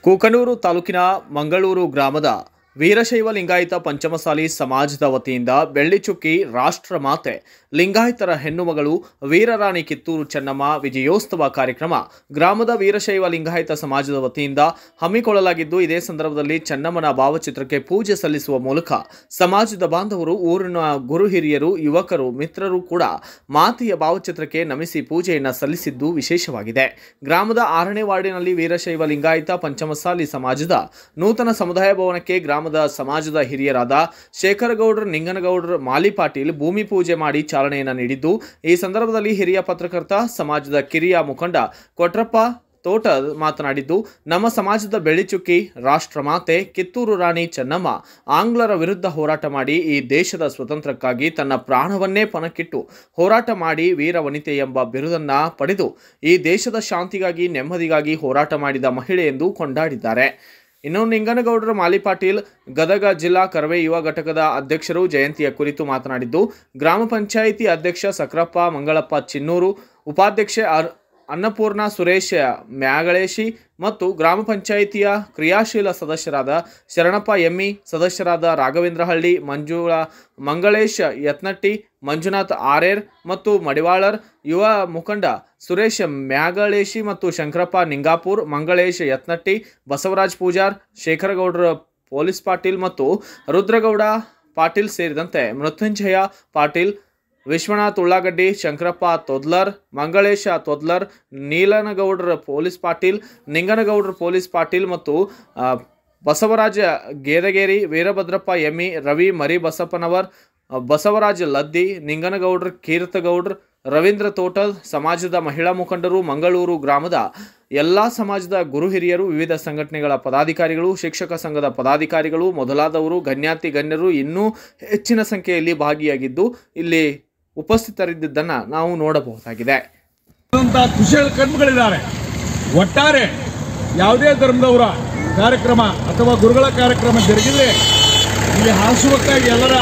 ಕೂಕನೂರು ತಾಲೂಕಿನ ಮಂಗಳೂರು ಗ್ರಾಮದ ವೀರಶೈವ ಲಿಂಗಾಯತ ಪಂಚಮಸಾಲಿ ಸಮಾಜದ ವತಿಯಿಂದ ಬೆಳ್ಳಿಚುಕ್ಕಿ ರಾಷ್ಟ್ರಮಾತೆ ಲಿಂಗಾಯತರ ಹೆಣ್ಣುಮಗಳು ವೀರರಾಣಿ ಕಿತ್ತೂರು ಚೆನ್ನಮ್ಮ ವಿಜಯೋತ್ಸವ ಕಾರ್ಯಕ್ರಮ ಗ್ರಾಮದ ವೀರಶೈವ ಲಿಂಗಾಯತ ಸಮಾಜದ ವತಿಯಿಂದ ಹಮ್ಮಿಕೊಳ್ಳಲಾಗಿದ್ದು ಇದೇ ಸಂದರ್ಭದಲ್ಲಿ ಚೆನ್ನಮ್ಮನ ಭಾವಚಿತ್ರಕ್ಕೆ ಪೂಜೆ ಸಲ್ಲಿಸುವ ಮೂಲಕ ಸಮಾಜದ ಬಾಂಧವರು ಊರಿನ ಗುರು ಹಿರಿಯರು ಯುವಕರು ಮಿತ್ರರು ಕೂಡ ಮಾತೆಯ ಭಾವಚಿತ್ರಕ್ಕೆ ನಮಿಸಿ ಪೂಜೆಯನ್ನು ಸಲ್ಲಿಸಿದ್ದು ವಿಶೇಷವಾಗಿದೆ ಗ್ರಾಮದ ಆರನೇ ವಾರ್ಡಿನಲ್ಲಿ ವೀರಶೈವ ಲಿಂಗಾಯತ ಪಂಚಮಸಾಲಿ ಸಮಾಜದ ನೂತನ ಸಮುದಾಯ ಭವನಕ್ಕೆ ಗ್ರಾಮದ ಸಮಾಜದ ಹಿರಿಯರಾದ ಶೇಖರಗೌಡರು ನಿಂಗನಗೌಡರು ಮಾಲಿ ಪಾಟೀಲ್ ಭೂಮಿ ಪೂಜೆ ಮಾಡಿ ಚಾಲನೆಯನ್ನು ನೀಡಿದ್ದು ಈ ಸಂದರ್ಭದಲ್ಲಿ ಹಿರಿಯ ಪತ್ರಕರ್ತ ಸಮಾಜದ ಕಿರಿಯ ಮುಖಂಡ ಕೊಟ್ರಪ್ಪ ತೋಟ ಮಾತನಾಡಿದ್ದು ನಮ್ಮ ಸಮಾಜದ ಬೆಳಿಚುಕ್ಕಿ ರಾಷ್ಟ್ರಮಾತೆ ಕಿತ್ತೂರು ರಾಣಿ ಚೆನ್ನಮ್ಮ ಆಂಗ್ಲರ ವಿರುದ್ಧ ಹೋರಾಟ ಮಾಡಿ ಈ ದೇಶದ ಸ್ವತಂತ್ರಕ್ಕಾಗಿ ತನ್ನ ಪ್ರಾಣವನ್ನೇ ಪಣಕ್ಕಿಟ್ಟು ಹೋರಾಟ ಮಾಡಿ ವೀರ ವನಿತೆ ಎಂಬ ಬಿರುದನ್ನ ಪಡೆದು ಈ ದೇಶದ ಶಾಂತಿಗಾಗಿ ನೆಮ್ಮದಿಗಾಗಿ ಹೋರಾಟ ಮಾಡಿದ ಮಹಿಳೆ ಎಂದು ಕೊಂಡಾಡಿದ್ದಾರೆ ಇನ್ನು ನಿಂಗನಗೌಡರ ಮಾಲಿ ಪಾಟೀಲ್ ಗದಗ ಜಿಲ್ಲಾ ಕರವೇ ಯುವ ಘಟಕದ ಅಧ್ಯಕ್ಷರು ಜಯಂತಿಯ ಕುರಿತು ಮಾತನಾಡಿದ್ದು ಗ್ರಾಮ ಪಂಚಾಯಿತಿ ಅಧ್ಯಕ್ಷ ಸಕ್ರಪ್ಪ ಮಂಗಳಪ್ಪ ಚಿನ್ನೂರು ಉಪಾಧ್ಯಕ್ಷೆ ಅರ್ ಅನ್ನಪೂರ್ಣ ಸುರೇಶ್ ಮ್ಯಾಗಳೇಶಿ ಮತ್ತು ಗ್ರಾಮ ಪಂಚಾಯಿತಿಯ ಕ್ರಿಯಾಶೀಲ ಸದಸ್ಯರಾದ ಶರಣಪ್ಪ ಎಮ್ಮಿ ಸದಸ್ಯರಾದ ರಾಘವೇಂದ್ರ ಹಳ್ಳಿ ಮಂಜುಳಾ ಮಂಗಳೇಶ್ ಯತ್ನಟ್ಟಿ ಮಂಜುನಾಥ್ ಆರೇರ್ ಮತ್ತು ಮಡಿವಾಳರ್ ಯುವ ಮುಖಂಡ ಸುರೇಶ್ ಮ್ಯಾಗಳೇಶಿ ಮತ್ತು ಶಂಕರಪ್ಪ ನಿಂಗಾಪುರ್ ಮಂಗಳೇಶ್ ಯತ್ನಟ್ಟಿ ಬಸವರಾಜ್ ಪೂಜಾರ್ ಶೇಖರಗೌಡರ ಪೊಲೀಸ್ ಪಾಟೀಲ್ ಮತ್ತು ರುದ್ರಗೌಡ ಪಾಟೀಲ್ ಸೇರಿದಂತೆ ಮೃತ್ಯುಂಜಯ ಪಾಟೀಲ್ ವಿಶ್ವನಾಥ್ ಉಳ್ಳಾಗಡ್ಡಿ ಶಂಕರಪ್ಪ ತೊದ್ಲರ್ ಮಂಗಳೇಶ ತೊದ್ಲರ್ ನೀಲನಗೌಡರ ಪೊಲೀಸ್ ಪಾಟೀಲ್ ನಿಂಗನಗೌಡರ ಪೊಲೀಸ್ ಪಾಟೀಲ್ ಮತ್ತು ಆ, ಬಸವರಾಜ ಗೇದಗೇರಿ ವೀರಭದ್ರಪ್ಪ ಎಮ್ಮಿ ರವಿ ಮರಿ ಬಸಪ್ಪನವರ್ ಆ, ಬಸವರಾಜ ಲದ್ದಿ ನಿಂಗನಗೌಡ್ರ ಕೀರ್ತಗೌಡ್ರ ರವೀಂದ್ರ ತೋಟಲ್ ಸಮಾಜದ ಮಹಿಳಾ ಮುಖಂಡರು ಮಂಗಳೂರು ಗ್ರಾಮದ ಎಲ್ಲ ಸಮಾಜದ ಗುರು ಹಿರಿಯರು ವಿವಿಧ ಸಂಘಟನೆಗಳ ಪದಾಧಿಕಾರಿಗಳು ಶಿಕ್ಷಕ ಸಂಘದ ಪದಾಧಿಕಾರಿಗಳು ಮೊದಲಾದವರು ಗಣ್ಯಾತಿ ಗಣ್ಯರು ಇನ್ನೂ ಹೆಚ್ಚಿನ ಸಂಖ್ಯೆಯಲ್ಲಿ ಭಾಗಿಯಾಗಿದ್ದು ಇಲ್ಲಿ ಉಪಸ್ಥಿತರಿದ್ದನ್ನು ನಾವು ನೋಡಬಹುದಾಗಿದೆ ಅಂತ ಕುಶಲ ಕರ್ಮಗಳಿದ್ದಾರೆ ಒಟ್ಟಾರೆ ಯಾವುದೇ ಧರ್ಮದವರ ಕಾರ್ಯಕ್ರಮ ಅಥವಾ ಗುರುಗಳ ಕಾರ್ಯಕ್ರಮ ಜರುಗಿದ್ರೆ ಇಲ್ಲಿ ಹಾಸುವಕ್ಕಾಗಿ ಎಲ್ಲರ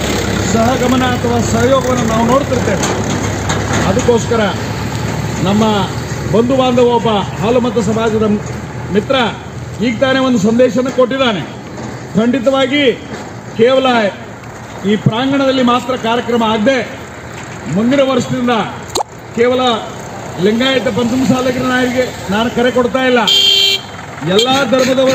ಸಹಗಮನ ಅಥವಾ ಸಹಯೋಗವನ್ನು ನಾವು ನೋಡ್ತಿರ್ತೇವೆ ಅದಕ್ಕೋಸ್ಕರ ನಮ್ಮ ಬಂಧು ಬಾಂಧವ ಒಬ್ಬ ಹಾಲುಮತ ಸಮಾಜದ ಮಿತ್ರ ಈಗ ತಾನೇ ಒಂದು ಸಂದೇಶನ ಕೊಟ್ಟಿದ್ದಾನೆ ಖಂಡಿತವಾಗಿ ಕೇವಲ ಈ ಪ್ರಾಂಗಣದಲ್ಲಿ ಮಾತ್ರ ಕಾರ್ಯಕ್ರಮ ಆಗದೆ ಮುಂದಿನ ವರ್ಷದಿಂದ ಕೇವಲ ಲಿಂಗಾಯತ ಪಂಚಮಸಾಲಿಗರ ನಾಯರಿಗೆ ನಾನು ಕರೆ ಕೊಡ್ತಾ ಇಲ್ಲ ಎಲ್ಲ ಧರ್ಮದವರ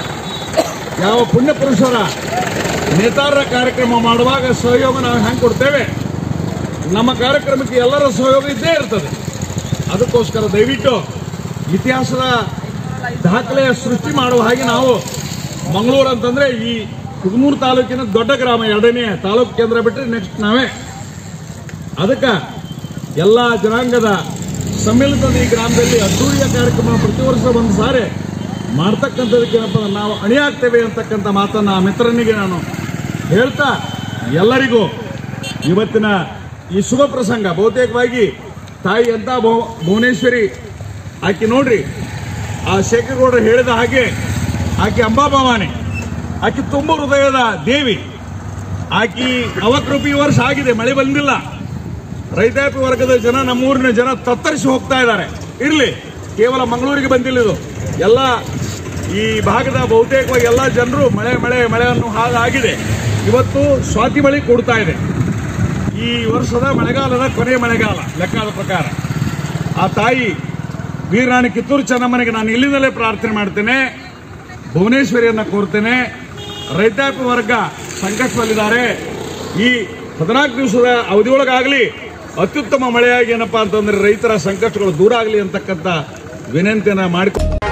ಯಾವ ಪುಣ್ಯ ಪುರುಷರ ನೇತಾರರ ಕಾರ್ಯಕ್ರಮ ಮಾಡುವಾಗ ಸಹಯೋಗ ನಾವು ಹೆಂಗೆ ಕೊಡ್ತೇವೆ ನಮ್ಮ ಕಾರ್ಯಕ್ರಮಕ್ಕೆ ಎಲ್ಲರ ಸಹಯೋಗ ಇದ್ದೇ ಇರ್ತದೆ ಅದಕ್ಕೋಸ್ಕರ ದಯವಿಟ್ಟು ಇತಿಹಾಸದ ದಾಖಲೆಯ ಸೃಷ್ಟಿ ಮಾಡುವ ಹಾಗೆ ನಾವು ಮಂಗಳೂರು ಅಂತಂದ್ರೆ ಈ ಕುಗನೂರು ತಾಲೂಕಿನ ದೊಡ್ಡ ಗ್ರಾಮ ಎರಡನೇ ತಾಲೂಕು ಕೇಂದ್ರ ಬಿಟ್ಟರೆ ನೆಕ್ಸ್ಟ್ ನಾವೇ ಅದಕ್ಕೆ ಎಲ್ಲ ಜನಾಂಗದ ಸಮ್ಮಿಲಿತದ ಈ ಗ್ರಾಮದಲ್ಲಿ ಅದ್ದೂರಿಯ ಕಾರ್ಯಕ್ರಮ ಪ್ರತಿ ವರ್ಷ ಒಂದು ಸಾರಿ ಮಾಡ್ತಕ್ಕಂಥದಕ್ಕೆ ಏನಪ್ಪ ಅಂದ್ರೆ ನಾವು ಅಣಿಯಾಗ್ತೇವೆ ಅಂತಕ್ಕಂಥ ಮಾತನ್ನ ಆ ಮಿತ್ರನಿಗೆ ನಾನು ಹೇಳ್ತಾ ಎಲ್ಲರಿಗೂ ಇವತ್ತಿನ ಈ ಶುಭ ಪ್ರಸಂಗ ಬಹುತೇಕವಾಗಿ ತಾಯಿ ಅಂತ ಭುವ- ಭುವನೇಶ್ವರಿ ಆಕೆ ನೋಡ್ರಿ ಆ ಶೇಖರಗೌಡರು ಹೇಳಿದ ಹಾಗೆ ಆಕೆ ಅಂಬಾಭವಾನಿ ಆಕೆ ತುಂಬ ಹೃದಯದ ದೇವಿ ಆಕಿ ಅವಕೃಪಿ ಈ ವರ್ಷ ಆಗಿದೆ ಮಳೆ ಬಂದಿಲ್ಲ ರೈತಾಪಿ ವರ್ಗದ ಜನ ನಮ್ಮೂರಿನ ಜನ ತತ್ತರಿಸಿ ಹೋಗ್ತಾ ಇದ್ದಾರೆ ಇರ್ಲಿ ಕೇವಲ ಮಂಗಳೂರಿಗೆ ಬಂದಿಲ್ಲ ಇದು ಎಲ್ಲ ಈ ಭಾಗದ ಬಹುತೇಕವಾಗಿ ಎಲ್ಲ ಜನರು ಮಳೆ ಮಳೆ ಮಳೆ ಅನ್ನೋ ಹಾಗಾಗಿದೆ ಇವತ್ತು ಸ್ವಾತಿ ಮಳೆ ಕೊಡ್ತಾ ಇದೆ ಈ ವರ್ಷದ ಮಳೆಗಾಲದ ಕೊನೆಯ ಮಳೆಗಾಲ ಲೆಕ್ಕದ ಪ್ರಕಾರ ಆ ತಾಯಿ ವೀರರಾಣಿ ಕಿತ್ತೂರು ಚೆನ್ನಮ್ಮನಿಗೆ ನಾನು ಇಲ್ಲಿಂದಲೇ ಪ್ರಾರ್ಥನೆ ಮಾಡ್ತೇನೆ ಭುವನೇಶ್ವರಿಯನ್ನ ಕೋರ್ತೇನೆ ರೈತಾಪಿ ವರ್ಗ ಸಂಕಷ್ಟದಲ್ಲಿದ್ದಾರೆ ಈ ಹದಿನಾಲ್ಕು ದಿವಸದ ಅವಧಿಯೊಳಗಾಗಲಿ ಅತ್ಯುತ್ತಮ ಮಳೆಯಾಗಿ ಏನಪ್ಪಾ ಅಂತಂದ್ರೆ ರೈತರ ಸಂಕಷ್ಟಗಳು ದೂರ ಆಗಲಿ ಅಂತಕ್ಕಂಥ ವಿನಂತಿಯನ್ನ ಮಾಡಿಕೊಂಡು